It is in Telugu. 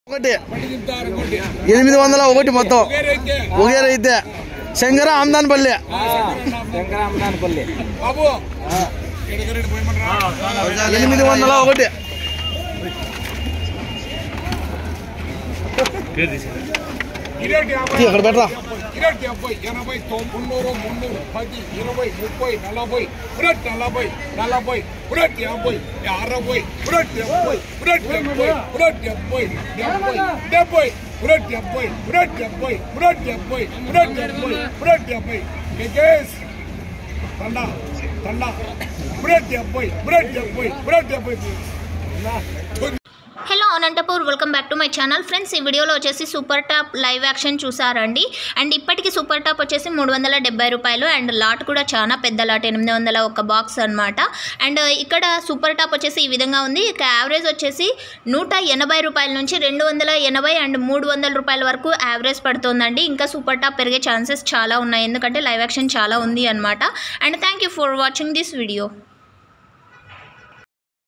ఒకటి ఎనిమిది వందల ఒకటి మొత్తం ఒకే రైతే శంకర ఆమ్దాన్పల్లి శంకరామదానపల్లి బాబు ఎనిమిది వందల ఒకటి ఇరవై తీ, అక్కడ పెడతా ఇరవై డెబ్బై ఎనభై తొమ్మిది మున్నూరు మున్నూరు పది ఇరవై ముప్పై నలభై పురట్ నలభై నలభై పురట్ యాభై అరవై పురట్ డెబ్బై పురట్ డెబ్బై పురట్ డెబ్బై డెబ్బై డెబ్బై పురట్ డెబ్బై పురట్ డెబ్బై పురట్ డెబ్బై పురట్ డెబ్బై పురట్ డెబ్బై కేకేస్ తండా తండా పురట్ డెబ్బై పురట్ డెబ్బై పురట్ డెబ్బై hello Anantapur welcome back to my channel friends ఈ వీడియోలో వచ్చేసి సూపర్ టాప్ లైవ్ యాక్షన్ చూసారండి అండ్ ఇప్పటికి సూపర్ టాప్ వచ్చేసి మూడు వందల డెబ్బై రూపాయలు అండ్ లాట్ కూడా చాలా పెద్ద లాట్ ఎనిమిది వందల ఒక బాక్స్ అనమాట అండ్ ఇక్కడ సూపర్ టాప్ వచ్చేసి ఈ విధంగా ఉంది ఇక యావరేజ్ వచ్చేసి నూట ఎనభై రూపాయల నుంచి రెండు వందల ఎనభై అండ్ మూడు వందల రూపాయల వరకు యావరేజ్ పడుతుందండి ఇంకా సూపర్ టాప్ పెరిగే ఛాన్సెస్ చాలా ఉన్నాయి ఎందుకంటే లైవ్ యాక్షన్ చాలా ఉంది అనమాట and thank you for watching this video